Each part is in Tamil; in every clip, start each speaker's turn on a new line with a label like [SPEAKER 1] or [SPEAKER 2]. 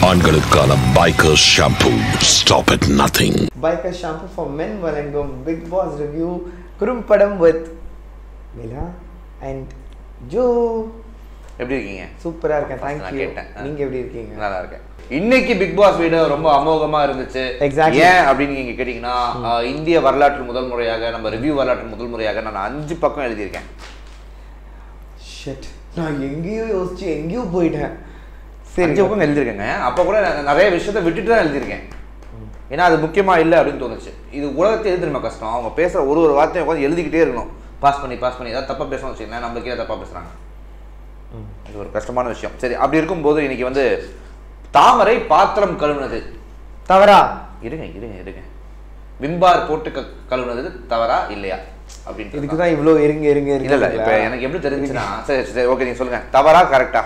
[SPEAKER 1] ஆண்களுக்கான biker shampoo stop at nothing
[SPEAKER 2] Biker shampoo for men வழங்கும் பிக் பாஸ் ரிவ்யூ குறும்படம் வித் மிலா அண்ட் ஜோ
[SPEAKER 3] எப்படி இருக்கீங்க
[SPEAKER 2] சூப்பரா இருக்கேன்
[SPEAKER 3] நான்
[SPEAKER 2] தேங்க்யூ
[SPEAKER 3] கேட்டேன். ஆ.
[SPEAKER 2] நீங்க எப்படி இருக்கீங்க
[SPEAKER 3] நல்லா இருக்கேன் இன்னைக்கு பிக் பாஸ் வீடு ரொம்ப அமோகமா இருந்துச்சு
[SPEAKER 2] Exactly.
[SPEAKER 3] ஏன் அப்படின்னு நீங்க கேட்டீங்கன்னா ஆஹ், இந்திய வரலாற்று முதல் முறையாக நம்ம ரிவ்யூ வரலாற்று முதல் முறையாக நான் அஞ்சு பக்கம் எழுதியிருக்கேன்
[SPEAKER 2] ஷிட் நான் எங்கேயோ யோசிச்சு எங்கேயோ போயிட்டேன் சரி
[SPEAKER 3] அஞ்சு பக்கம் எழுதியிருக்கேங்க அப்போ கூட நான் நிறைய விஷயத்த விட்டுட்டு தான் எழுதியிருக்கேன் ஏன்னா அது முக்கியமா இல்லை அப்படின்னு தோணுச்சு இது உலகத்தை எது தெரியுமா கஷ்டம் அவங்க பேசுற ஒரு ஒரு வார்த்தையும் உட்காந்து எழுதிக்கிட்டே இருக்கணும் பாஸ் பண்ணி பாஸ் பண்ணி ஏதாவது தப்பா பேசணும்னு வச்சுக்கோங்களேன் நம்மளுக்கே தப்பா பேசுறாங்க இது ஒரு கஷ்டமான விஷயம் சரி அப்படி இருக்கும்போது இன்னைக்கு வந்து தாமரை பாத்திரம் கழுவுனது
[SPEAKER 2] தவறா
[SPEAKER 3] இருங்க இருங்க இருங்க விம்பார் போட்டு க கழுவுனது தவறா இல்லையா அப்படின்னு
[SPEAKER 2] இதுக்கு தான் இவ்வளோ இருங்க இருங்க
[SPEAKER 3] இல்ல இல்ல இப்ப எனக்கு எப்படி தெரிஞ்சுன்னா சரி சரி ஓகே நீங்க சொல்லுங்க தவறா கரெக்டா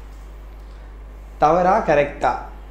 [SPEAKER 2] தவறா கரெக்டா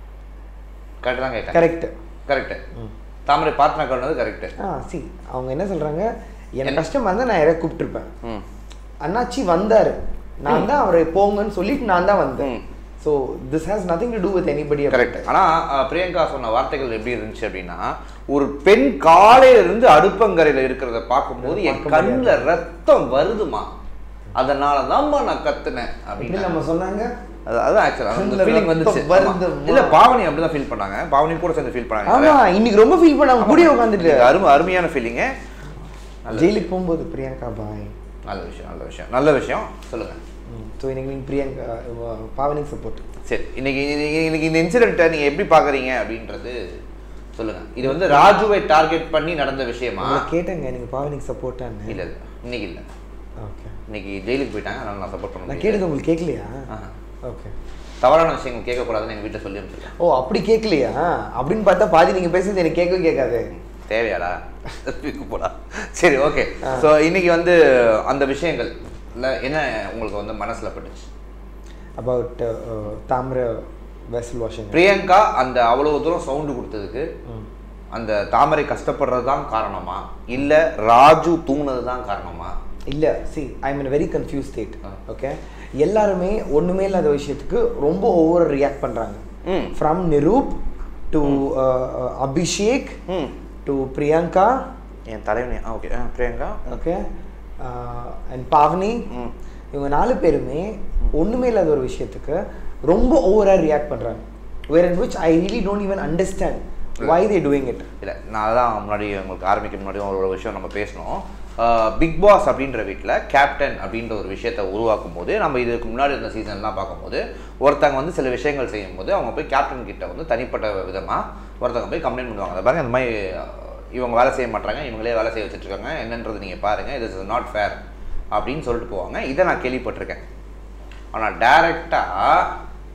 [SPEAKER 3] கரெக்ட் தான் கேட்டேன்
[SPEAKER 2] கரெக்ட்
[SPEAKER 3] கரெக்ட் தாமரை பாத்திரம் கழுவுனது கரெக்ட்
[SPEAKER 2] ஆ சி அவங்க என்ன சொல்றாங்க எனக்கு கஷ்டமா இருந்தா நான் யாரையா கூப்பிட்டுருப்பேன்
[SPEAKER 3] ம்
[SPEAKER 2] அண்ணாச்சி வந்தாரு நான் தான் அவரை போங்கன்னு சொல்லிட்டு நான் தான் வந்தேன்
[SPEAKER 3] ம்.
[SPEAKER 2] So this has nothing to do with anybody
[SPEAKER 3] correct ஆனா அஹ், பிரியங்கா சொன்ன வார்த்தைகள் எப்படி இருந்துச்சு அப்படின்னா ஒரு பெண் காலையில இருந்து அடுப்பங்கரையில இருக்கிறத பார்க்கும்போது என்
[SPEAKER 2] பார்க்க
[SPEAKER 3] கண்ணுல ரத்தம் வருதுமா அதனால தான்மா நான் கத்துனேன்
[SPEAKER 2] எப்படி
[SPEAKER 3] அப்படின்னு
[SPEAKER 2] நம்ம சொன்னாங்க
[SPEAKER 3] அது- அதுதான் ஆக்சுவலா அந்த
[SPEAKER 2] கண்ணுல
[SPEAKER 3] ஃபீலிங்
[SPEAKER 2] ரத்தம்
[SPEAKER 3] வந்துச்சு
[SPEAKER 2] வருதும்மா.
[SPEAKER 3] ஆமா. இல்ல பாவனி அப்படிதான் ஃபீல் பண்ணாங்க பாவனி கூட சேர்ந்து ஃபீல் பண்ணாங்க
[SPEAKER 2] ஆமா இன்னைக்கு ரொம்ப ஃபீல் பண்ணாங்க கூடிய உட்காந்துட்டு
[SPEAKER 3] இது அருமை அருமையான ஃபீலிங்கு
[SPEAKER 2] ஜெயிலுக்கு போகும்போது பிரியங்கா பாய்
[SPEAKER 3] நல்ல விஷயம் நல்ல விஷயம் நல்ல விஷயம் சொல்லுங்க
[SPEAKER 2] ஸோ இன்னைக்கு நீங்க பிரியங்கா அஹ், பாவனிக்கு சப்போர்ட்
[SPEAKER 3] சரி இன்னைக்கு இன்னைக்கு இன்னைக்கு இந்த இன்சிடென்ட்டை நீங்க எப்படி பாக்குறீங்க அப்படின்றது சொல்லுங்க இது வந்து ராஜுவை டார்கெட் பண்ணி நடந்த விஷயமா
[SPEAKER 2] உங்களை கேட்டேங்க நீங்க பாவனிக்கு சப்போர்ட்டான்னு
[SPEAKER 3] இல்ல இல்ல இன்னைக்கு இல்ல
[SPEAKER 2] ஓகே
[SPEAKER 3] இன்னைக்கு ஜெயிலுக்கு போயிட்டாங்க அதனால நான் சப்போர்ட் பண்ண
[SPEAKER 2] நான்
[SPEAKER 3] முடியல.
[SPEAKER 2] கேட்டது உங்களுக்கு கேட்கலையா
[SPEAKER 3] ஆஹா.
[SPEAKER 2] ஓகே
[SPEAKER 3] தவறான விஷயங்கள் கேட்கக்கூடாதுன்னு எங்க வீட்டில் சொல்லி அனுப்பிச்சிருக்கேன்
[SPEAKER 2] ஓ அப்படி கேட்கலையா அப்படின்னு பார்த்தா பாதி நீங்க பேசுறது எனக்கு கேட்கவே கேட்காது
[SPEAKER 3] தேவையாடா போடா சரி ஓகே ஸோ இன்னைக்கு வந்து அந்த விஷயங்கள் இல்ல என்ன உங்களுக்கு வந்து மனசுல பட்டுச்சு
[SPEAKER 2] அபவுட் தாமிர வெசல் வாஷிங்
[SPEAKER 3] பிரியங்கா அந்த அவ்வளவு தூரம் சவுண்டு கொடுத்ததுக்கு அந்த தாமரை கஷ்டப்படுறது தான் காரணமா இல்ல ராஜு தூங்குனது தான் காரணமா
[SPEAKER 2] இல்ல see I mean very confuse state
[SPEAKER 3] ஆ.
[SPEAKER 2] ஓகே எல்லாருமே ஒண்ணுமே இல்லாத விஷயத்துக்கு ரொம்ப ஓவர் ரியாக்ட் பண்றாங்க
[SPEAKER 3] ம்
[SPEAKER 2] ஃப்ரம் நிரூப் டு அபிஷேக்
[SPEAKER 3] ம்
[SPEAKER 2] டு பிரியங்கா
[SPEAKER 3] என் தலைவனி ஆ okay Priyanka
[SPEAKER 2] okay and Pavani
[SPEAKER 3] ம்
[SPEAKER 2] இவங்க நாலு பேருமே ஒண்ணுமே இல்லாத ஒரு விஷயத்துக்கு ரொம்ப ஓவரா ரியாக்ட் பண்றாங்க where in which I really don't even understand why they doing it
[SPEAKER 3] இல்லை நான் தான் முன்னாடி உங்களுக்கு ஆரம்பிக்க முன்னாடி ஒரு விஷயம் நம்ம பேசணும் பிக் பாஸ் அப்படின்ற வீட்டில் கேப்டன் அப்படின்ற ஒரு விஷயத்தை உருவாக்கும் போது நம்ம இதுக்கு முன்னாடி இருந்த சீசன்லாம் பார்க்கும்போது ஒருத்தங்க வந்து சில விஷயங்கள் செய்யும்போது அவங்க போய் கேப்டன் கிட்ட வந்து தனிப்பட்ட விதமாக ஒருத்தங்க போய் கம்ப்ளைண்ட் பண்ணுவாங்க அதை பாருங்க இந்த மாதிரி அஹ், இவங்க வேலை செய்ய மாட்டாங்க இவங்களே வேலை செய்ய வச்சுட்டு இருக்காங்க என்னன்றது நீங்கள் பாருங்கள் இது இஸ் நாட் ஃபேர் அப்படின்னு சொல்லிட்டு போவாங்க இதை நான் கேள்விப்பட்டிருக்கேன் ஆனால் டேரெக்டாக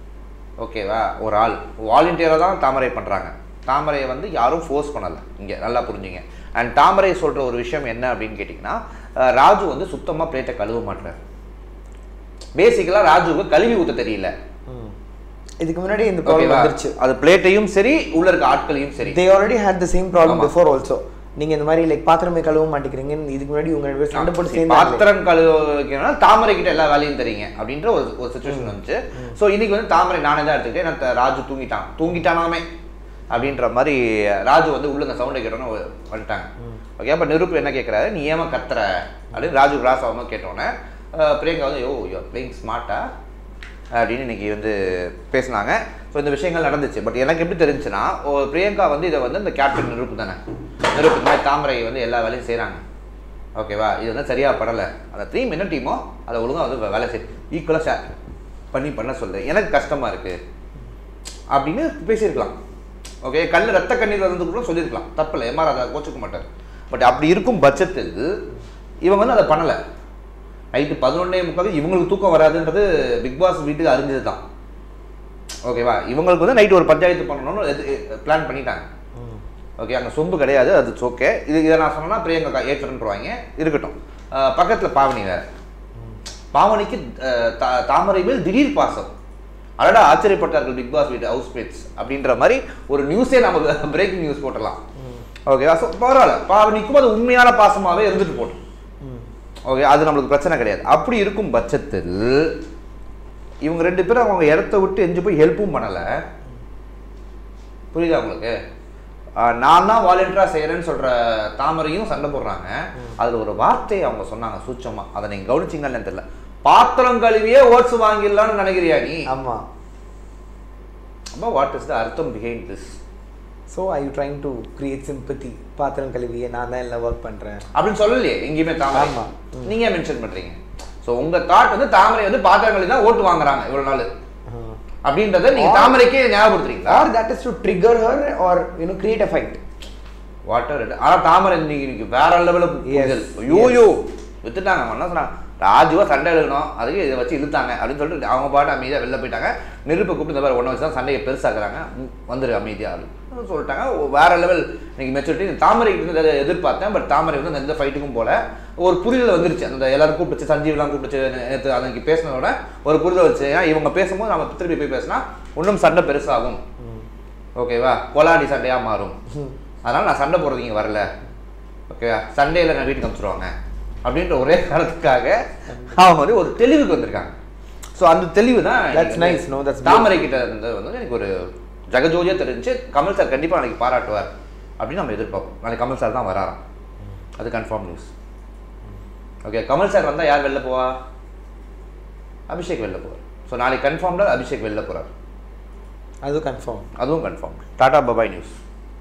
[SPEAKER 3] ஓகேவா ஒரு ஆள் வாலண்டியராக தான் தாமரை பண்ணுறாங்க தாமரையை வந்து யாரும் ஃபோர்ஸ் பண்ணலை இங்கே நல்லா புரிஞ்சுங்க அண்ட் தாமரை சொல்கிற ஒரு விஷயம் என்ன அப்படின்னு கேட்டிங்கன்னா அஹ், ராஜு வந்து சுத்தமாக பிளேட்டை கழுவ மாட்டார் பேசிக்கலாக ராஜுவுக்கு கழுவி ஊற்ற தெரியல
[SPEAKER 2] இதுக்கு முன்னாடி இந்த ப்ராப்ளம்
[SPEAKER 3] ஓகேவா
[SPEAKER 2] வந்துருச்சு
[SPEAKER 3] அது பிளேட்டையும் சரி உள்ள இருக்க ஆட்களையும் சரி
[SPEAKER 2] they already had the same problem
[SPEAKER 3] ஆமா.
[SPEAKER 2] பிஃபோர் ஆல்சோ நீங்க இந்த மாதிரி லைக் பாத்திரமே கழுவ மாட்டேங்கிறீங்கன்னு இதுக்கு முன்னாடி உங்க ரெண்டு பேரும் சண்டை போட்டு சேர்ந்து
[SPEAKER 3] பாத்திரம் கழுவ வைக்கணும்னா தாமரை கிட்ட எல்லா வேலையும் தெரியுங்க அப்படின்ற ஒரு ஒரு சுச்சுவேஷன் வந்துச்சு ஸோ இன்னைக்கு வந்து தாமரை நானே தான் எடுத்துக்கிட்டேன் நான் த- ராஜு தூங்கிட்டான் தூங்கிட்டானாமே அப்படின்ற மாதிரி ராஜு வந்து உள்ள இந்த சவுண்டை கேட்டோன்னே வ- வந்துட்டாங்க ஓகே அப்போ நிருப்பு என்ன கேட்குறாரு நீ ஏமா கத்துற அப்படின்னு ராஜு கிராஸ் ஆகாம கேட்டோன்னே அஹ், பிரியங்கா வந்து யோ யோ பிளேயிங் ஸ்மார்ட்டா அப்படின்னு இன்னைக்கு வந்து பேசினாங்க ஸோ இந்த விஷயங்கள் நடந்துச்சு பட் எனக்கு எப்படி தெரிஞ்சுன்னா ஓ, பிரியங்கா வந்து இதை வந்து இந்த கேப்டன் நிருப்பு தானே நிருப்பு இந்த மாதிரி தாமரை வந்து எல்லா வேலையும் செய்கிறாங்க ஓகேவா இது வந்து சரியாக படலை அந்த டீம் என்ன டீமோ அதை ஒழுங்கா வந்து வே- வேலை செய் ஈக்குவலாக ஷேர் பண்ணி பண்ண சொல்லு எனக்கு கஷ்டமாக இருக்குது அப்படின்னு பேசியிருக்கலாம் ஓகே கண்ணு ரத்த கண்ணீர் வந்து கூட சொல்லியிருக்கலாம் தப்பில்லை எம்ஆர் அதை கோச்சுக்க மாட்டார் பட் அப்படி இருக்கும் பட்சத்தில் இவங்க வந்து அதை பண்ணலை நைட்டு பதினொன்னே முக்கால் இவங்களுக்கு தூக்கம் வராதுன்றது பிக் பாஸ் வீட்டுக்கு அறிஞ்சது தான் ஓகேவா இவங்களுக்கு வந்து நைட்டு ஒரு பஞ்சாயத்து பண்ணணும்னு பிளான் பண்ணிட்டாங்க ஓகே அங்கே சொம்பு கிடையாது அது ஓகே இது இதை நான் சொன்னேன்னா பிரியங்கா ஏற்றுன்றுவாங்க இருக்கட்டும் பக்கத்தில் பாவனி வேற பாவனிக்கு அஹ், தா- தாமரை மேல் திடீர் பாசம் அடடா ஆச்சரியப்பட்டார்கள் பிக் பாஸ் வீட்டு ஹவுஸ் மேட்ஸ் அப்படின்ற மாதிரி ஒரு நியூஸே நம்ம பிரேக்கிங் நியூஸ் போட்டலாம் ஓகேவா ஸோ பரவாயில்ல பாவனிக்கும் அது உண்மையான பாசமாகவே இருந்துட்டு போட்டோம் ஓகே அது நம்மளுக்கு பிரச்சனை கிடையாது அப்படி இருக்கும் பட்சத்தில் இவங்க ரெண்டு பேரும் அவங்க இடத்த விட்டு எஞ்சி போய் ஹெல்ப்பும் பண்ணலை புரியுதா உங்களுக்கு ஆஹ் நான் தான் வாலண்டியராக செய்கிறேன்னு சொல்கிற தாமரையும் சண்டை போடுறாங்க அதில் ஒரு வார்த்தையை அவங்க சொன்னாங்க சூச்சமாக அதை நீங்கள் கவனிச்சிங்கன்னு தெரியல பாத்திரம் கழுவியே ஓட்ஸ் வாங்கிடலாம்னு நினைக்கிறியா நீ
[SPEAKER 2] ஆமா
[SPEAKER 3] அப்போ வாட் இஸ் த அர்த்தம் behind this
[SPEAKER 2] so I you trying to create sympathy பாத்திரம் கழுவியே நான் தான் எல்லாம் ஒர்க் பண்றேன்
[SPEAKER 3] அப்படின்னு சொல்லலையே எங்கேயுமே தாமரை
[SPEAKER 2] ஆமா.
[SPEAKER 3] நீங்க ஏன் மென்ஷன் பண்றீங்க ஸோ உங்க தாட் வந்து தாமரை வந்து பாத்திரம் கழுவி தான் ஓட்டு வாங்குறாங்க இவ்வளவு நாள் அப்படின்றத நீங்க தாமரைக்கே ஞாபகப்படுத்துறீங்களா
[SPEAKER 2] or that is to trigger her or you know create a fight
[SPEAKER 3] water ஆனா தாமரை இன்னைக்கு இன்னைக்கு வேற லெவலில் புரிதல்
[SPEAKER 2] Yes,
[SPEAKER 3] யோயோ வித்துட்டாங்க அவன் என்ன சொன்னாங்க ராஜுவா சண்டை எழுதணும் அதுக்கு இதை வச்சு இழுத்தாங்க அப்படின்னு சொல்லிட்டு அவங்க பாட்டு அமைதியாக வெளில போயிட்டாங்க நெருப்பை கூப்பிட்டு இந்த மாதிரி ஒன்றை வச்சு தான் சண்டையை பெருசாக்குறாங்க ம், வந்துரு அமைதியா அப்படின்னு சொல்லிட்டாங்க ஓ, வேற லெவல் இன்னைக்கு மெச்சூரிட்டி தாமரை இருந்து அதை எதிர்பார்த்தேன் பட் தாமரை வந்து அந்த எந்த ஃபைட்டுக்கும் போல ஒரு புரிதல் வந்துருச்சு அந்த எல்லாரும் கூப்பிட்டு சஞ்சீவ்லாம் கூப்பிட்டு நேற்று அன்னைக்கு பேசினதோட ஒரு புரிதல் வச்சு ஏன்னா இவங்க பேசும்போது நம்ம திருப்பி போய் பேசினா இன்னும் சண்டை பெருசாகும் ஓகேவா கொலாடி சண்டையாக மாறும் அதனால் நான் சண்டை போடுறது இங்கே வரல ஓகேவா சண்டேல நான் வீட்டுக்கு அனுப்பிச்சிருவாங்க அப்படின்ற ஒரே காரணத்துக்காக அவங்க வந்து ஒரு தெளிவுக்கு வந்திருக்காங்க ஸோ அந்த தெளிவு தான்
[SPEAKER 2] That's
[SPEAKER 3] எனக்கு
[SPEAKER 2] nice, no? That's
[SPEAKER 3] தாமரை கிட்ட இருந்து வந்து எனக்கு ஒரு ஜகஜோதியா தெரிஞ்சு கமல் சார் கண்டிப்பாக நாளைக்கு பாராட்டுவார் அப்படின்னு நம்ம எதிர்பார்ப்போம் நாளைக்கு கமல் சார் தான் வராராம் அது confirm news okay Kamal sir வந்தால் யார் வெளில போவா அபிஷேக் வெளில போவார் ஸோ நாளைக்கு கன்ஃபார்ம்டாக அபிஷேக் வெளில போகிறார்
[SPEAKER 2] அது கன்ஃபார்ம்
[SPEAKER 3] அதுவும் confirm tata bye bye news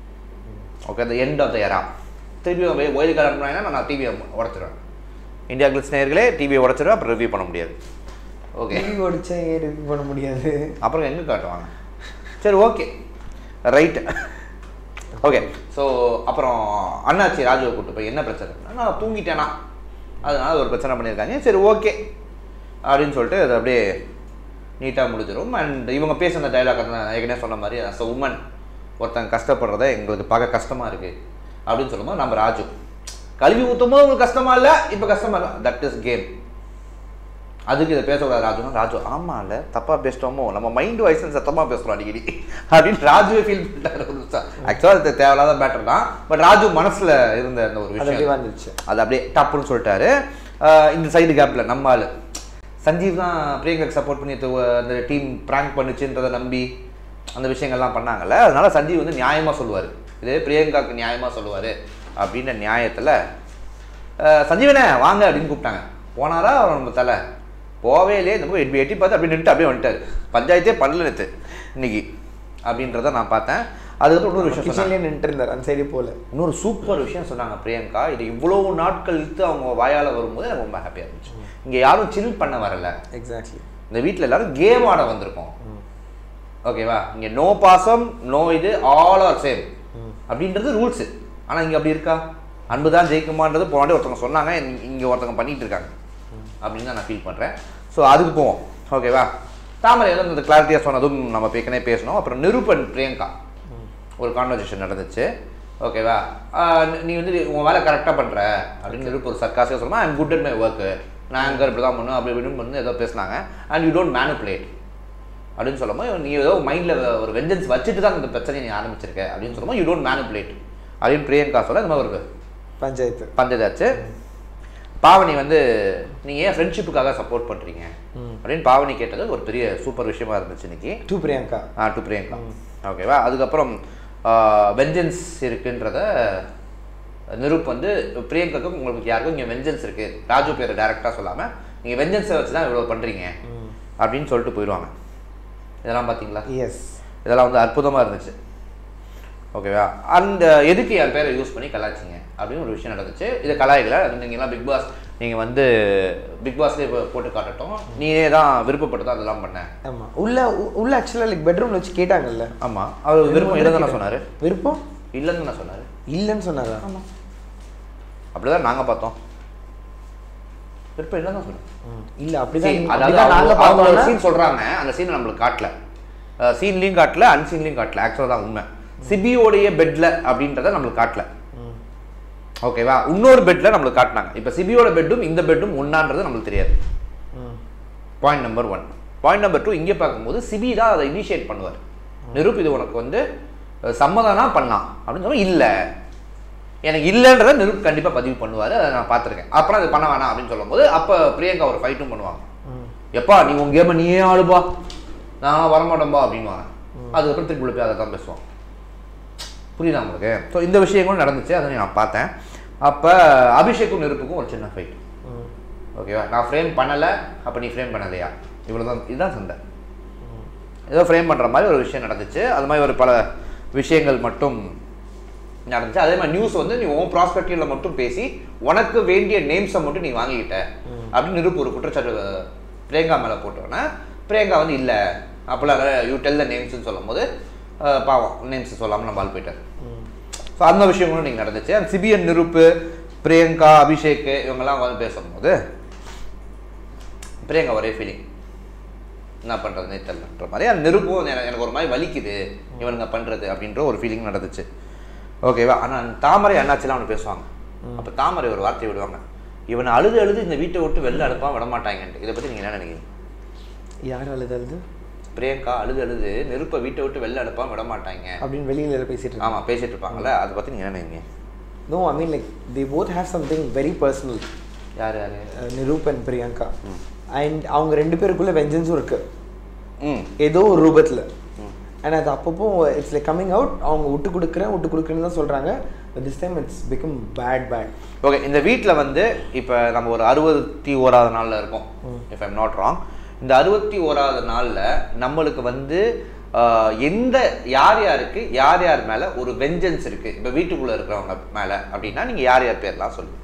[SPEAKER 3] okay அந்த எண்ட் ஆஃப் த எரா திருப்பி ஒயில் கார்டு அனுப்புனாங்கன்னா நான் டிவியை உடச்சிடுவேன் இந்தியா கிளிஸ் நேயர்களே டிவியை உடச்சிடுவேன் அப்புறம் ரிவ்யூ பண்ண முடியாது ஓகே
[SPEAKER 2] டிவி ஓடிச்சா ஏன் ரிவ்யூ பண்ண முடியாது
[SPEAKER 3] அப்புறம் எங்கே காட்டுவாங்க சரி ஓகே ரைட்டு ஓகே ஸோ அப்புறம் அண்ணாச்சி ராஜுவை கூப்பிட்டு போய் என்ன பிரச்சனை நான் தூங்கிட்டேனா அதனால ஒரு பிரச்சனை பண்ணியிருக்காங்க சரி ஓகே அப்படின்னு சொல்லிட்டு அது அப்படியே நீட்டாக முடிஞ்சிடும் அண்ட் இவங்க பேசுன டைலாக் நான் ஏற்கனவே சொன்ன மாதிரி அஸ் அ உமன் ஒருத்தங்க கஷ்டப்படுறத எங்களுக்கு பார்க்க கஷ்டமாக இருக்குது அப்படின்னு சொல்லும்போது நம்ம ராஜு கல்வி ஊற்றும் போது உங்களுக்கு கஷ்டமா இல்லை இப்போ கஷ்டமா இல்லை தட் இஸ் கேம் அதுக்கு இதை பேசக்கூடாது ராஜுனா ராஜு ஆமா இல்ல தப்பா பேசிட்டோமோ நம்ம மைண்ட் வாய்ஸ் சத்தமா பேசுறோம் அடிக்கடி அப்படின்னு ராஜுவே ஃபீல் பண்ணிட்டாரு ஒரு நிமிஷம் ஆக்சுவலாக அது தேவையில்லாத மேட்டர் தான் பட் ராஜு மனசுல இருந்த அந்த ஒரு
[SPEAKER 2] அது அப்படியே
[SPEAKER 3] விஷயம்
[SPEAKER 2] வந்துருச்சு
[SPEAKER 3] அது அப்படியே டப்புன்னு சொல்லிட்டாரு ஆஹ் இந்த சைடு கேப்ல நம்ம ஆளு சஞ்சீவ் தான் பிரியங்காக்கு சப்போர்ட் பண்ணி து- அந்த டீம் ப்ராங்க் பண்ணுச்சுன்றதை நம்பி அந்த விஷயங்கள்லாம் பண்ணாங்கல்ல அதனால சஞ்சீவ் வந்து நியாயமா சொல்லுவார் இது பிரியங்காக்கு நியாயமா சொல்லுவார் அப்படின்ற நியாயத்தில் சஞ்சீவனே வாங்க அப்படின்னு கூப்பிட்டாங்க போனாரா அவர் நம்ம தலை போவே இல்லையே இந்த போய் எட்டி எட்டி பார்த்து அப்படியே நின்று அப்படியே வந்துட்டார் பஞ்சாயத்தே பண்ணல நேற்று இன்னைக்கு அப்படின்றத நான் பார்த்தேன் அதுக்கப்புறம் இன்னொரு விஷயம் சொன்னாங்க.
[SPEAKER 2] கிச்சன்லேயே நின்று இருந்தார் அந்த சைடு போல
[SPEAKER 3] இன்னொரு சூப்பர் விஷயம் சொன்னாங்க பிரியங்கா இது இவ்வளவு நாட்கள் இழுத்து அவங்க வாயால வரும்போது எனக்கு ரொம்ப ஹாப்பியாக இருந்துச்சு இங்கே யாரும் சில் பண்ண வரல
[SPEAKER 2] எக்ஸாக்ட்லி
[SPEAKER 3] இந்த வீட்டில் எல்லாரும் கேம் ஆட வந்திருக்கோம் ஓகேவா இங்கே நோ பாசம் நோ இது ஆல் ஆர் சேம் அப்படின்றது ரூல்ஸு ஆனால் இங்கே அப்படி இருக்கா அன்பு தான் ஜெயிக்குமான்றது போனாடி ஒருத்தவங்க சொன்னாங்க இங்கே ஒருத்தவங்க பண்ணிட்டு இருக்காங்க அப்படின்னு தான் நான் ஃபீல் பண்ணுறேன் ஸோ அதுக்கு போவோம் ஓகேவா தாமரை வந்து அந்த கிளாரிட்டியாக சொன்னதும் நம்ம ஏற்கனவே பேசணும் அப்புறம் நிரூபன் பிரியங்கா ஒரு கான்வர்சேஷன் நடந்துச்சு ஓகேவா ஆஹ் நீ- நீ வந்து உன் வேலை கரெக்டாக பண்ணுற அப்படின்னு நிரூப் ஒரு சர்க்காசியாக சொல்லணும் I'm good at my work நான் அங்கே இப்படி தான் பண்ணும் அப்படி இப்படின்னு வந்து ஏதோ பேசினாங்க அண்ட் யூ டோன்ட் மேனுப்புலேட் அப்படின்னு சொல்லும்போது நீ ஏதோ மைண்டில் ஒரு வெஞ்சன்ஸ் வச்சுட்டு தான் இந்த பிரச்சனையை நீ ஆரம்பிச்சிருக்க அப்படின்னு சொல்லும்போது யூ டோன்ட் மேனுப்புலேட் அப்படின்னு பிரியங்கா சொல்ல இந்த மாதிரி ஒரு
[SPEAKER 2] பஞ்சாயத்து
[SPEAKER 3] பஞ்சதாச்சு பாவனி வந்து நீங்கள் ஏன் ஃப்ரெண்ட்ஷிப்புக்காக சப்போர்ட் பண்ணுறீங்க அப்படின்னு பாவனி கேட்டது ஒரு பெரிய சூப்பர் விஷயமா இருந்துச்சு இன்னைக்கு
[SPEAKER 2] டூ பிரியங்கா
[SPEAKER 3] ஆ டு பிரியங்கா ஓகேவா அதுக்கப்புறம் வெஞ்சன்ஸ் இருக்குன்றத நிரூப் வந்து பிரியங்காக்கும் உங்களுக்கு யாருக்கும் இங்கே வெஞ்சன்ஸ் இருக்குது ராஜு பேரை டேரெக்டாக சொல்லாமல் நீங்கள் வெஞ்சன்ஸை வச்சு தான் இவ்வளோ பண்ணுறீங்க அப்படின்னு சொல்லிட்டு போயிடுவாங்க இதெல்லாம் பார்த்தீங்களா
[SPEAKER 2] எஸ்
[SPEAKER 3] இதெல்லாம் வந்து அற்புதமாக இருந்துச்சு ஓகேவா அந்த எதுக்கு என் பேரை யூஸ் பண்ணி கலாய்ச்சிங்க அப்படின்னு ஒரு விஷயம் நடந்துச்சு இதை கலாய்க்கல அது நீங்களாம் பிக் பாஸ் நீங்கள் வந்து பிக் பாஸ்லேயே போட்டு காட்டட்டும் நீயே தான் விருப்பப்பட்டு தான் அதெல்லாம் பண்ண
[SPEAKER 2] ஆமா உள்ள உ- உள்ள ஆக்சுவலாக லைக் பெட்ரூம்ல வச்சு கேட்டாங்கல்ல
[SPEAKER 3] ஆமாம் அவர் விருப்பம் இல்லை தானே சொன்னார்
[SPEAKER 2] விருப்பம்
[SPEAKER 3] இல்லைன்னு தானே சொன்னார்
[SPEAKER 2] இல்லைன்னு சொன்னாரா
[SPEAKER 3] அப்படிதான் நாங்கள் பார்த்தோம் விருப்பம் இல்லைன்னு தான் சொன்னேன்
[SPEAKER 2] ம். இல்ல அப்படிதான்
[SPEAKER 3] See,
[SPEAKER 2] நீங்க-
[SPEAKER 3] அதாவது
[SPEAKER 2] அப்படிதான் நாங்க
[SPEAKER 3] அவங்க- அவங்க ஒரு
[SPEAKER 2] பார்த்தோம்னா
[SPEAKER 3] சீன் சொல்றாங்க அந்த சீன் நம்மளுக்கு காட்டல சீன்லையும் காட்டல அன்சீன்லையும் காட்டல ஆக்சுவலாக தான் உண்மை சிபியோடைய பெட்ல அப்படின்றத நம்மளுக்கு காட்டல ஓகேவா இன்னொரு பெட்ல நம்மளுக்கு காட்டினாங்க இப்போ சிபியோட பெட்டும் இந்த பெட்டும் ஒன்னான்றது நம்மளுக்கு தெரியாது
[SPEAKER 2] ம்.
[SPEAKER 3] Point number one point number two இங்கே பார்க்கும்போது சிபி தான் அதை இனிஷியேட் பண்ணுவார் நிரூப் இது உனக்கு வந்து அஹ், சம்மதம்னா பண்ணலாம் அப்படின்னு சொன்னா இல்லை எனக்கு இல்லைன்றத நிரூப் கண்டிப்பாக பதிவு பண்ணுவார் அதை நான் பார்த்துருக்கேன் அப்புறம் அது பண்ண வேணாம் அப்படின்னு சொல்லும்போது அப்போ பிரியங்கா ஒரு ஃபைட்டும் பண்ணுவாங்க எப்பா நீ உன் கேமை நீயே ஆளுப்பா நான் வரமாட்டேன்பா அப்படின்வாங்க அதுக்கப்புறம் திருப்பி உள்ள போய் அதை தான் பேசுவான் புரியுதா உங்களுக்கு ஸோ இந்த விஷயங்களும் நடந்துச்சு அதை நான் பார்த்தேன் அப்போ அபிஷேக்கும் நெருப்புக்கும் ஒரு சின்ன ஃபைட் ஓகேவா நான் ஃப்ரேம் பண்ணலை அப்போ நீ ஃப்ரேம் பண்ணலையா இவ்வளோ தான் இதுதான் சண்டை ஏதோ ஃப்ரேம் பண்ணுற மாதிரி ஒரு விஷயம் நடந்துச்சு அது மாதிரி ஒரு பல விஷயங்கள் மட்டும் நடந்துச்சு அதே மாதிரி நியூஸ் வந்து நீ உன் ப்ராஸ்பெக்டிவ்ல மட்டும் பேசி உனக்கு வேண்டிய நேம்ஸை மட்டும் நீ வாங்கிக்கிட்ட அப்படின்னு நிருப்பு ஒரு குற்றச்சாட்டு பிரியங்கா மேலே போட்டோன்னே பிரியங்கா வந்து இல்லை அப்போல்லாம் யூ டெல் த நேம்ஸ்னு சொல்லும்போது அஹ், பாவம் நேம்ஸ் சொல்லாமல் நம்ம ஆள் போயிட்டார் ஸோ அந்த விஷயங்களும் நீங்கள் நடந்துச்சு அந்த சிபிஎன் நிருப்பு பிரியங்கா அபிஷேக் இவங்கெல்லாம் வந்து பேசும்போது பிரியங்கா ஒரே ஃபீலிங் என்ன பண்ணுறதுனே தெரியலன்ற மாதிரி அந்த நெருப்பும் வந்து எனக்கு எனக்கு ஒரு மாதிரி வலிக்குது இவனுங்க பண்ணுறது அப்படின்ற ஒரு ஃபீலிங் நடந்துச்சு ஓகேவா ஆனால் தாமரை அண்ணாச்சிலாம் அவனு பேசுவாங்க அப்போ தாமரை ஒரு வார்த்தை விடுவாங்க இவனை அழுது அழுது இந்த வீட்டை விட்டு வெளில அனுப்பாம விட மாட்டாங்கன்ட்டு இதை பற்றி நீங்கள் என்ன நினைக்கிறீங்க
[SPEAKER 2] யார் அழுது அழுது
[SPEAKER 3] பிரியங்கா அழுது அழுது நெருப்பை வீட்டை விட்டு வெளில அனுப்பாம விட மாட்டாங்க
[SPEAKER 2] அப்படின்னு வெளியில பேசிட்டு இருக்காங்க
[SPEAKER 3] ஆமாம் பேசிட்டு இருப்பாங்கல்ல அதை பற்றி நீங்கள் என்ன நினைக்கிறீங்க
[SPEAKER 2] no I mean like the both have something very personal
[SPEAKER 3] யார் யார்
[SPEAKER 2] நிரூப் அண்ட் பிரியங்கா அண்ட் அவங்க ரெண்டு பேருக்குள்ள வெஞ்சன்ஸும் இருக்கு
[SPEAKER 3] ம்
[SPEAKER 2] ஏதோ ஒரு ரூபத்தில் அண்ட் அது அப்பப்போ இட்ஸ் லைக் கம்மிங் அவுட் அவங்க விட்டு கொடுக்குறேன் விட்டு கொடுக்குறேன்னு தான் சொல்கிறாங்க this time it's become bad bad
[SPEAKER 3] okay இந்த வீட்டில் வந்து இப்போ நம்ம ஒரு அறுபத்தி ஓராவது நாளில் இருக்கோம் இஃப் ஐம் நாட் ராங் இந்த அறுபத்தி ஓராவது நாளில் நம்மளுக்கு வந்து ஆஹ், எந்த யார் யாருக்கு யார் யார் மேலே ஒரு வெஞ்சன்ஸ் இருக்குது இப்போ வீட்டுக்குள்ளே இருக்கிறவங்க மேலே அப்படின்னா நீங்கள் யார் யார் பேர்லாம் சொல்லுங்கள்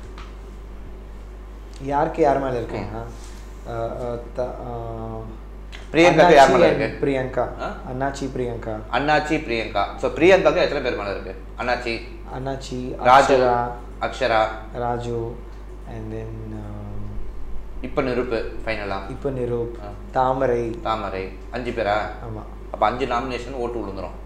[SPEAKER 2] யாருக்கு யார் மேலே இருக்குங்க அஹ், அஹ், த- அஹ்,
[SPEAKER 3] பிரியங்காக்கு யார் மேலே
[SPEAKER 2] அண்ணாச்சி
[SPEAKER 3] இருக்கு
[SPEAKER 2] and பிரியங்கா
[SPEAKER 3] ஆ?
[SPEAKER 2] அண்ணாச்சி பிரியங்கா
[SPEAKER 3] அண்ணாச்சி பிரியங்கா ஸோ பிரியங்காக்கு எத்தனை பேர் மேலே இருக்கு அண்ணாச்சி
[SPEAKER 2] அண்ணாச்சி
[SPEAKER 3] ராஜு
[SPEAKER 2] அக்ஷரா
[SPEAKER 3] அக்ஷரா
[SPEAKER 2] ராஜு அண்ட் தென்
[SPEAKER 3] இப்போ நெருப்பு ஃபைனலாக
[SPEAKER 2] இப்போ நிரூப்
[SPEAKER 3] ஆ.
[SPEAKER 2] தாமரை
[SPEAKER 3] தாமரை அஞ்சு பேரா
[SPEAKER 2] ஆமாம்
[SPEAKER 3] அப்போ அஞ்சு நாமினேஷன் ஓட்டு விழுந்துரும்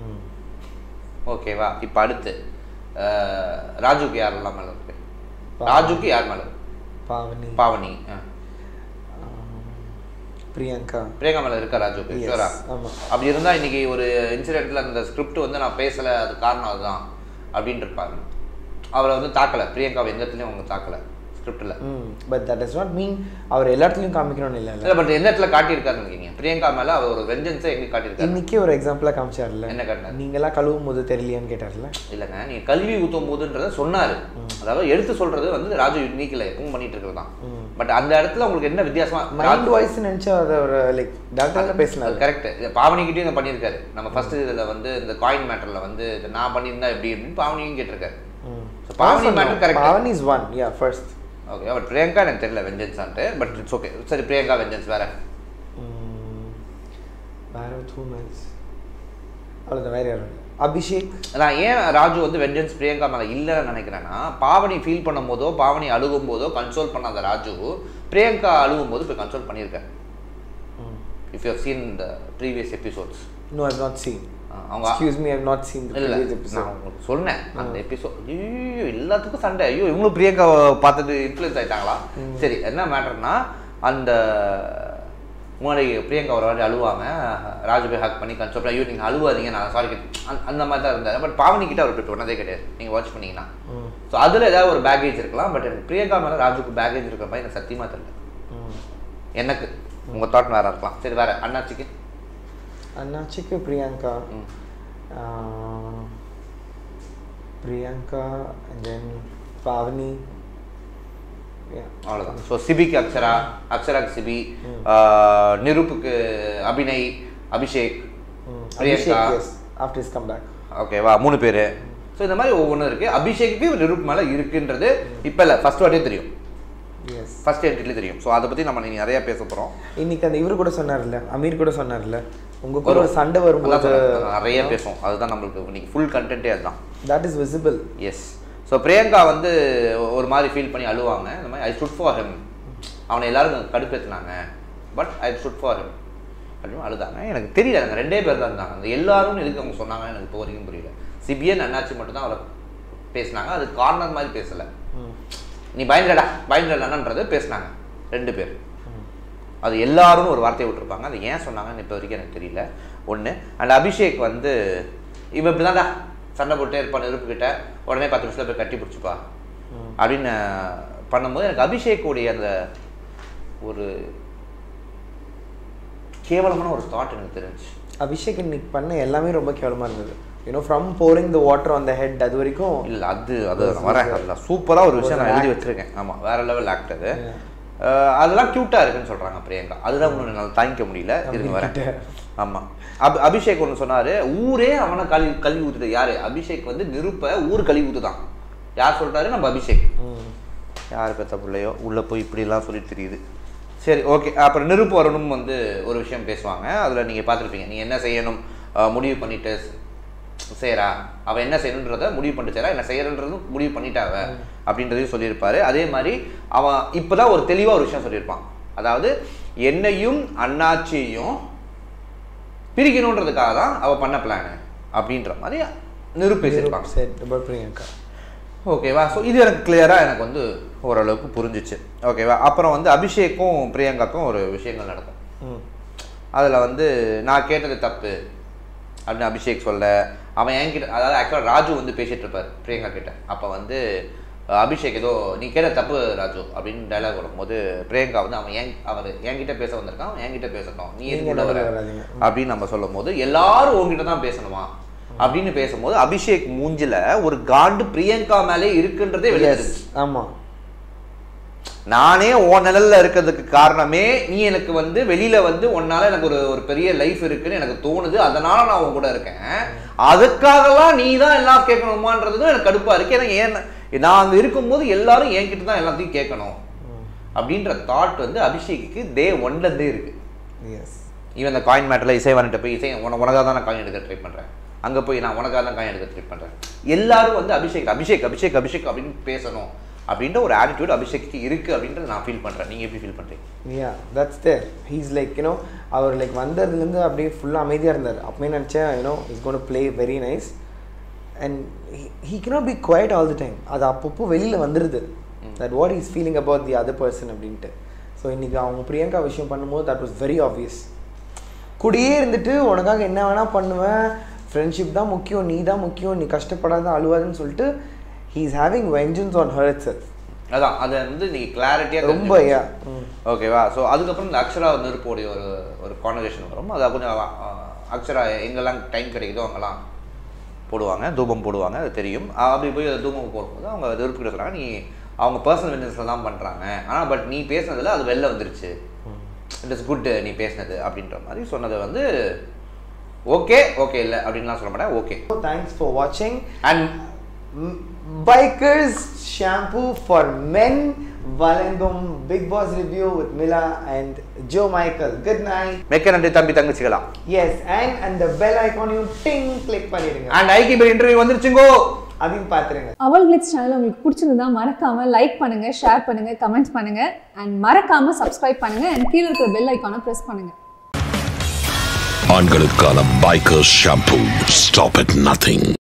[SPEAKER 3] ஓகேவா இப்போ அடுத்து அஹ், ராஜுக்கு யாரெல்லாம் மேலே இருக்கு ராஜுக்கு யார் மேலே இருக்கு
[SPEAKER 2] பாவனி
[SPEAKER 3] பாவனி ஆ.
[SPEAKER 2] பிரியங்கா
[SPEAKER 3] பிரியங்கா மேலே இருக்கா ராஜுக்கு
[SPEAKER 2] Yes,
[SPEAKER 3] ஷூரா
[SPEAKER 2] ஆமா.
[SPEAKER 3] அப்படி இருந்தால் இன்னைக்கு ஒரு இன்சிடென்ட்டில் அந்த ஸ்கிரிப்ட் வந்து நான் பேசலை அது காரணம் அதுதான் அப்படின்ட்டு இருப்பாங்க அவரை வந்து தாக்கலை பிரியங்காவை எந்த இடத்துலையும் அவங்க தாக்கலை ஸ்கிரிப்டில்
[SPEAKER 2] ம் but that is not mean அவர் எல்லா இடத்துலையும் காமிக்கணும்னு இல்லை
[SPEAKER 3] இல்லை பட் எந்த இடத்துல காட்டியிருக்காருன்னு நினைக்கிறீங்க பிரியங்கா மேலே அவர் ஒரு வெஞ்சன்ஸை எங்கே காட்டியிருக்காரு
[SPEAKER 2] இன்னைக்கு ஒரு எக்ஸாம்பிளாக காமிச்சார்ல
[SPEAKER 3] என்ன காட்டினார்
[SPEAKER 2] நீங்களாம் கழுவும் போது தெரியலையான்னு கேட்டார்ல
[SPEAKER 3] இல்லைங்க நீங்கள் கல்வி ஊற்றும் போதுன்றத சொன்னார் அதாவது எடுத்து சொல்றது வந்து ராஜு யூனிக்கில் எப்பவும் பண்ணிட்டு இருக்கிறது தான் பட் அந்த இடத்துல உங்களுக்கு என்ன வித்தியாசமா
[SPEAKER 2] மைண்ட் வாய்ஸ் நினச்சா அதை ஒரு லைக் டாக்டர் பேசினார்
[SPEAKER 3] கரெக்ட் பாவனிக்கிட்டையும் இதை பண்ணியிருக்காரு நம்ம ஃபர்ஸ்ட் இதில் வந்து இந்த காயின் மேட்டரில் வந்து இதை நான் பண்ணியிருந்தா எப்படி அப்படின்னு பாவனியும் கேட்டிருக்காரு So, Pavani matter correct
[SPEAKER 2] Pavani is one yeah first
[SPEAKER 3] okay but Priyanka எனக்கு தெரியல வெஞ்சன்ஸான்ட்டு பட் இட்ஸ் ஓகே சரி பிரியங்கா வெஞ்சன்ஸ் வேற
[SPEAKER 2] வேற டூ மேட்ச் அவ்வளோதான் வேற யாரும் இல்லை அபிஷேக்
[SPEAKER 3] நான் ஏன் ராஜு வந்து வெஞ்சன்ஸ் பிரியங்கா மேலே இல்லைன்னு நினைக்கிறேன்னா பாவனி ஃபீல் பண்ணும் போதோ பாவனி அழுகும் போதோ கன்சோல் பண்ணாத ராஜு பிரியங்கா அழுகும் போது போய் கன்சோல் பண்ணியிருக்காரு if you seen the previous episodes
[SPEAKER 2] no I've not seen
[SPEAKER 3] அவங்க
[SPEAKER 2] excuse me I've not seen the
[SPEAKER 3] இல்ல
[SPEAKER 2] ப்ரீவியஸ்
[SPEAKER 3] நான்
[SPEAKER 2] எபிசோட்
[SPEAKER 3] உங்களுக்கு சொன்னேன் அந்த எபிசோட் ஐயோ எல்லாத்துக்கும் சண்டை ஐயோ இவங்களும் பிரியங்கா பார்த்தது இன்ஃப்ளூயன்ஸ் ஆயிட்டாங்களா சரி என்ன மேட்டர்னா அந்த முன்னாடி பிரியங்கா ஒரு வாட்டி அழுவாங்க ராஜு போய் ஹக் பண்ணி கன்சோல் ஐயோ நீங்கள் அழுவாதீங்க நான் சாரி அந்த மாதிரி தான் இருந்தார் பட் பாவனி கிட்ட அவர் போய் பண்ணதே கிடையாது நீங்கள் வாட்ச் பண்ணீங்கன்னா ஸோ அதில் ஏதாவது ஒரு பேக்கேஜ் இருக்கலாம் பட் எனக்கு பிரியங்கா மேலே ராஜுக்கு பேக்கேஜ் இருக்கிற மாதிரி எனக்கு சத்தியமாக தெரியல எனக்கு உங்கள் தாட் வேற இருக்கலாம் சரி வேற அண்ணாச்சிக்கு
[SPEAKER 2] அண்ணாச்சிக்கு பிரியங்கா
[SPEAKER 3] ம்.
[SPEAKER 2] Ah, Priyanka and then Pavani Yeah.
[SPEAKER 3] அவ்வளோதான் ஸோ சிபிக்கு அக்ஷரா அக்ஷராக்கு சிபி ஆஹ், நிருப்புக்கு அபிநய் அபிஷேக்
[SPEAKER 2] ம்.
[SPEAKER 3] Priyanka
[SPEAKER 2] Abishek yes after is come back
[SPEAKER 3] ஓகேவா மூணு பேர் ஸோ இந்த மாதிரி ஒவ்வொன்றும் இருக்குது அபிஷேக்கு நிருப் மேலே இருக்குன்றது இப்போ இல்லை ஃபர்ஸ்ட் வாட்டியே தெரியும்
[SPEAKER 2] எஸ்
[SPEAKER 3] ஃபர்ஸ்ட் என்ட்ரிலே தெரியும் ஸோ அதை பற்றி நம்ம நீங்கள் நிறையா பேச போகிறோம்
[SPEAKER 2] இன்னைக்கு அந்த இவர் கூட சொன்னார்ல அமீர் கூட சொன்னார்ல உங்க கூட ஒரு சண்டை வரும்போது
[SPEAKER 3] நிறைய பேசுவோம் அதுதான் நம்மளுக்கு இன்னைக்கு ஃபுல் கண்டென்ட்டே அதுதான்
[SPEAKER 2] that is visible
[SPEAKER 3] yes so Priyanka வந்து ஒரு மாதிரி ஃபீல் பண்ணி அழுவாங்க இந்த மாதிரி ஐ ஸ்டுட் ஃபார் ஹிம் அவனை எல்லாரும் கடுப்பேற்றினாங்க but I stood for him அப்படின்னு அழுதாங்க எனக்கு தெரியல அந்த ரெண்டே பேர் தான் இருந்தாங்க அந்த எல்லாரும் எதுக்கு அவங்க சொன்னாங்கன்னு எனக்கு இப்போ வரைக்கும் புரியல சிபிஎன் அண்ணாச்சி மட்டும் தான் அவரை பேசினாங்க அது கார்னர் மாதிரி பேசலை நீ பயந்துடா பயந்துடலான்றது பேசினாங்க ரெண்டு பேர் அது எல்லாரும் ஒரு வார்த்தையை விட்டுருப்பாங்க அது ஏன் சொன்னாங்கன்னு இப்போ வரைக்கும் எனக்கு தெரியல ஒன்று அண்ட் அபிஷேக் வந்து இவன் இப்படி தான்டா சண்டை போட்டே இருப்பான் நெருப்புக்கிட்ட உடனே பத்து நிமிஷத்தில் போய் கட்டி பிடிச்சிப்பா அப்படின்னு பண்ணும்போது எனக்கு அபிஷேக்குடைய அந்த ஒரு கேவலமான ஒரு தாட் எனக்கு தெரிஞ்சு
[SPEAKER 2] அபிஷேக் இன்னைக்கு பண்ண எல்லாமே ரொம்ப கேவலமாக இருந்தது you know from pouring the water on the head அது வரைக்கும்
[SPEAKER 3] இல்ல அது அது நான் வரேன் அதில் சூப்பரா ஒரு விஷயம் நான் எழுதி வச்சிருக்கேன் ஆமா வேற லெவல் ஆக்ட் அது அஹ் அதெல்லாம் க்யூட்டா இருக்குன்னு சொல்றாங்க பிரியங்கா அதுதான் ஒன்று என்னால் தாங்கிக்க முடியல இருங்க வரேன் ஆமா அபி அபிஷேக் ஒன்று சொன்னாரு ஊரே அவனை கழுவி கழுவி ஊத்துது யாரு அபிஷேக் வந்து நிருப்ப ஊர் கழுவி ஊத்துதான் யார் சொல்லிட்டாரு நம்ம அபிஷேக் யார் பெத்த பிள்ளையோ உள்ள போய் இப்படிலாம் சொல்லிட்டு தெரியுது சரி ஓகே அப்புறம் நிருப்பு வரணும் வந்து ஒரு விஷயம் பேசுவாங்க அதில் நீங்கள் பார்த்துருப்பீங்க நீ என்ன செய்யணும் அஹ் முடிவு பண்ணிட்டு செய்கிறா அவள் என்ன செய்யணுன்றத முடிவு பண்ணிட்டு செய்றா என்ன செய்யறன்றதும் முடிவு பண்ணிட்டாவ அப்படின்றதையும் சொல்லியிருப்பாரு அதே மாதிரி அவன் இப்போதான் ஒரு தெளிவாக ஒரு விஷயம் சொல்லியிருப்பான் அதாவது என்னையும் அண்ணாச்சியையும் பிரிக்கணுன்றதுக்காக தான் அவள் பண்ண பிளானு அப்படின்ற மாதிரி நிருப்பு பேசியிருப்பாங்க
[SPEAKER 2] சரி about பிரியங்கா
[SPEAKER 3] ஓகேவா ஸோ இது எனக்கு கிளியராக எனக்கு வந்து ஓரளவுக்கு புரிஞ்சிச்சு ஓகேவா அப்புறம் வந்து அபிஷேக்கும் பிரியங்காக்கும் ஒரு விஷயங்கள் நடக்கும்
[SPEAKER 2] ம்
[SPEAKER 3] அதில் வந்து நான் கேட்டது தப்பு அப்படின்னு அபிஷேக் சொல்ல அவன் என்கிட்ட அதாவது ஆக்சுவலாக ராஜு வந்து பேசிட்டு இருப்பார் பிரியங்கா கிட்ட அப்போ வந்து அஹ், அபிஷேக் ஏதோ நீ கேட்ட தப்பு ராஜு அப்படின்னு டைலாக் வரும்போது பிரியங்கா வந்து அவன் ஏன் அவர் என்கிட்ட பேச வந்திருக்கான் அவன் என்கிட்ட பேசட்டும் நீ
[SPEAKER 2] நீங்க
[SPEAKER 3] எதுக்கு உள்ள வர
[SPEAKER 2] நடுவுல வராதீங்க.
[SPEAKER 3] அப்படின்னு நம்ம சொல்லும் போது எல்லாரும் உங்ககிட்ட தான் பேசணுமா அப்படின்னு பேசும்போது அபிஷேக் மூஞ்சில ஒரு காண்டு பிரியங்கா மேலே இருக்குன்றதே வெளியே
[SPEAKER 2] எஸ் ஆமாம்
[SPEAKER 3] நானே உன் நிழல்ல இருக்கிறதுக்கு காரணமே நீ எனக்கு வந்து வெளியில வந்து உன்னால எனக்கு ஒரு ஒரு பெரிய லைஃப் இருக்குன்னு எனக்கு தோணுது அதனால நான் உன் கூட இருக்கேன் அதுக்காகலாம் நீ தான் எல்லாம் கேட்கணுமான்றதும் எனக்கு கடுப்பா இருக்கு ஏன்னா ஏன் நான் அங்க இருக்கும்போது எல்லாரும் என்கிட்ட தான் எல்லாத்தையும் கேட்கணும் அப்படின்ற தாட் வந்து அபிஷேக்கு டே ஒன்ல இருந்தே இருக்கு
[SPEAKER 2] எஸ்
[SPEAKER 3] இவன் இந்த காயின் மேட்டரில் இசை வந்துட்டு போய் இசை உன உனக்காக தான் நான் காயின் எடுக்க ட்ரை பண்ணுறேன் அங்கே போய் நான் உனக்காக தான் காயின் எடுக்க ட்ரை பண்ணுறேன் எல்லாரும் வந்து அபிஷேக் அபிஷேக் அபிஷேக் அபிஷேக் அப்படின்னு பேசணும் அப்படின்ற ஒரு ஆட்டிடியூட் அபிஷேக்கு இருக்குது அப்படின்றத நான் ஃபீல் பண்ணுறேன் நீங்கள் எப்படி ஃபீல் பண்ணுறீங்க
[SPEAKER 2] yeah that's there he's like you know அவர் லைக் வந்ததுலேருந்து அப்படியே ஃபுல்லாக அமைதியாக இருந்தார் அப்பவே நினச்சேன் you know is gone play very nice and he cannot be quiet all the time அது அப்பப்போ வெளியில் வந்துடுது that what is feeling about the other person அப்படின்ட்டு ஸோ இன்றைக்கி அவங்க பிரியங்கா விஷயம் பண்ணும்போது தட் வாஸ் வெரி ஆப்வியஸ் கூடயே இருந்துட்டு உனக்காக என்ன வேணால் பண்ணுவேன் ஃப்ரெண்ட்ஷிப் தான் முக்கியம் நீ தான் முக்கியம் நீ கஷ்டப்படாத அழுவாதுன்னு சொல்லிட்டு he is having vengeance on her it
[SPEAKER 3] அதான் அதை வந்து நீங்கள் கிளாரிட்டியாக
[SPEAKER 2] ரொம்ப யா
[SPEAKER 3] ஓகேவா ஸோ அதுக்கப்புறம் இந்த அக்ஷரா நெருப்போடைய ஒரு ஒரு கான்வர்சேஷன் வரும் அது கொஞ்சம் அஹ், அக்ஷரா எங்கெல்லாம் டைம் கிடைக்குதோ அங்கெல்லாம் போடுவாங்க தூபம் போடுவாங்க அது தெரியும் அஹ் அப்படி போய் அது தூபம் போடும்போது அவங்க நெருப்பு கிட்ட சொல்கிறாங்க நீ அவங்க பர்சனல் பிஸ்னஸில் தான் பண்ணுறாங்க ஆனால் பட் நீ பேசுனதில் அது வெளில வந்துருச்சு இட் இஸ் குட் நீ பேசுனது அப்படின்ற மாதிரி சொன்னது வந்து ஓகே ஓகே இல்லை அப்படின்லாம் சொல்ல மாட்டேன் ஓகே
[SPEAKER 2] தேங்க்ஸ் ஃபார் வாட்சிங்
[SPEAKER 3] and
[SPEAKER 2] Bikers shampoo for men. Valangam Big Boss review with Mila and Joe Michael. Good night.
[SPEAKER 3] மெக்க நன்றி தம்பி தங்கச்சிக்கலாம்
[SPEAKER 2] Yes, and and the bell icon you ting click பண்ணிடுங்க
[SPEAKER 3] அண்ட் ஐக்கிய இன்டர்வியூ வந்துருச்சுங்கோ
[SPEAKER 2] அதையும் பார்த்துருங்க
[SPEAKER 4] அவல் கிளிட்ஸ் சேனல் உங்களுக்கு பிடிச்சிருந்தா மறக்காம லைக் பண்ணுங்க ஷேர் பண்ணுங்க கமெண்ட் பண்ணுங்க அண்ட் மறக்காம சப்ஸ்கிரைப் பண்ணுங்க அண்ட் கீழே இருக்கிற பெல் ஐக்கானை பிரஸ் பண்ணுங்க
[SPEAKER 1] ஆண்களுக்கான biker shampoo stop at nothing